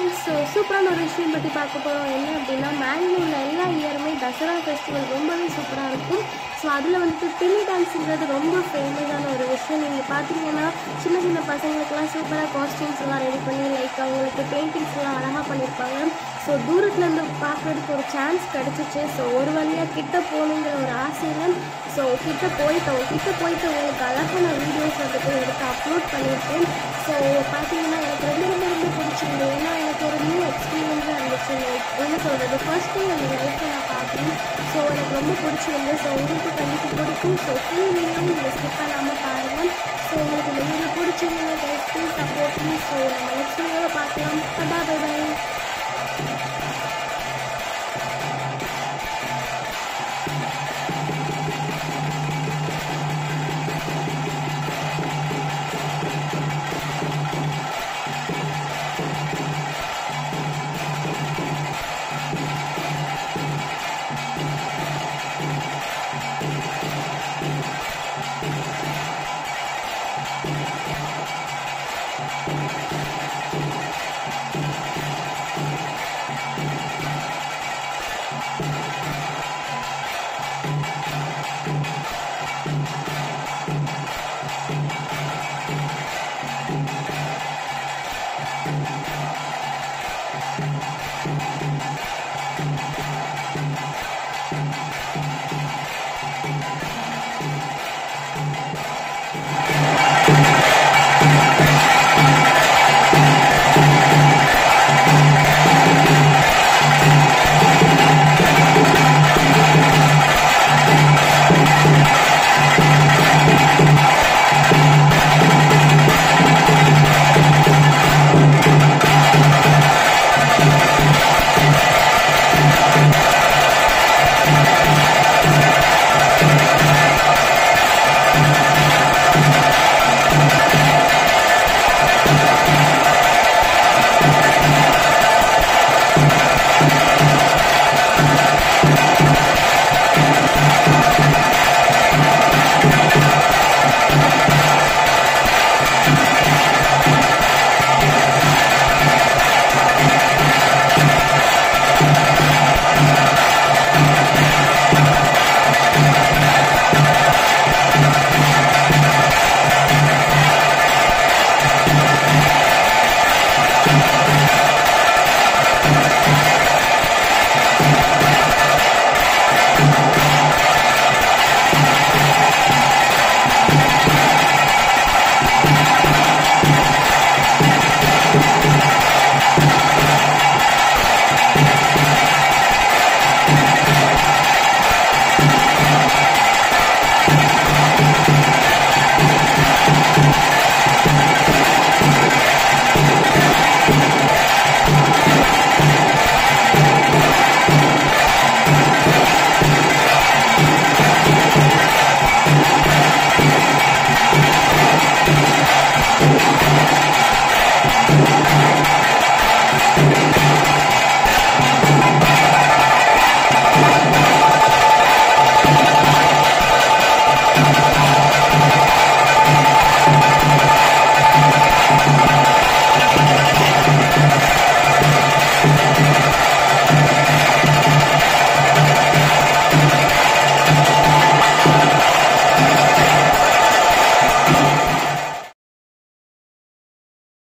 friends so சூப்பரான ஒரு விஷயம் பற்றி பார்க்க போகிறோம் என்ன அப்படின்னா மேங்களூரில் எல்லா இயருமே தசரா ஃபெஸ்டிவல் ரொம்பவே சூப்பராக இருக்கும் ஸோ அதில் வந்துட்டு பில்லி டான்ஸுங்கிறது ரொம்ப ஃபேமஸான ஒரு விஷயம் நீங்கள் பார்த்தீங்கன்னா சின்ன சின்ன பசங்களுக்குலாம் சூப்பராக காஸ்டியூம்ஸ் எல்லாம் ரெடி பண்ணி லைக் அவங்களுக்கு பெயிண்டிங்ஸ் எல்லாம் அழகாக பண்ணியிருப்பாங்க ஸோ தூரத்துலேருந்து பார்க்குறதுக்கு ஒரு சான்ஸ் கிடச்சிச்சு ஸோ ஒரு வழியாக கிட்ட போகணுங்கிற ஒரு ஆசையில் ஸோ கிட்ட போயிட்டோம் கிட்ட போயிட்டு உங்களுக்கு அழகான வீடியோஸ் வந்துட்டு எடுத்து அப்லோட் பண்ணியிருக்கேன் ஸோ பார்த்தீங்கன்னா எனக்கு ரொம்ப ரொம்ப ரொம்ப பிடிச்சிருந்தது ஏன்னா எனக்கு ஒரு நியூ எக்ஸ்பீரியன்ஸாக இருந்துச்சு லைக் என்ன சொல்கிறது ஃபர்ஸ்ட் டைம் அந்த லைஃப்பை நான் பார்த்தேன் ஸோ எனக்கு ரொம்ப பிடிச்சிருந்து ஸோ உங்களுக்கு கண்டிப்பாக பிடிக்கும் ஸோ ஃபுல் வீடியோ நீங்கள் ஸ்கிப் பண்ணாமல் பாருங்கள் ஸோ உங்களுக்கு இந்த வீடியோ பிடிச்சிருந்தீங்க guys please support please so நம்ம நெக்ஸ்ட் வீடியோவில் பார்க்கலாம் பை பை பை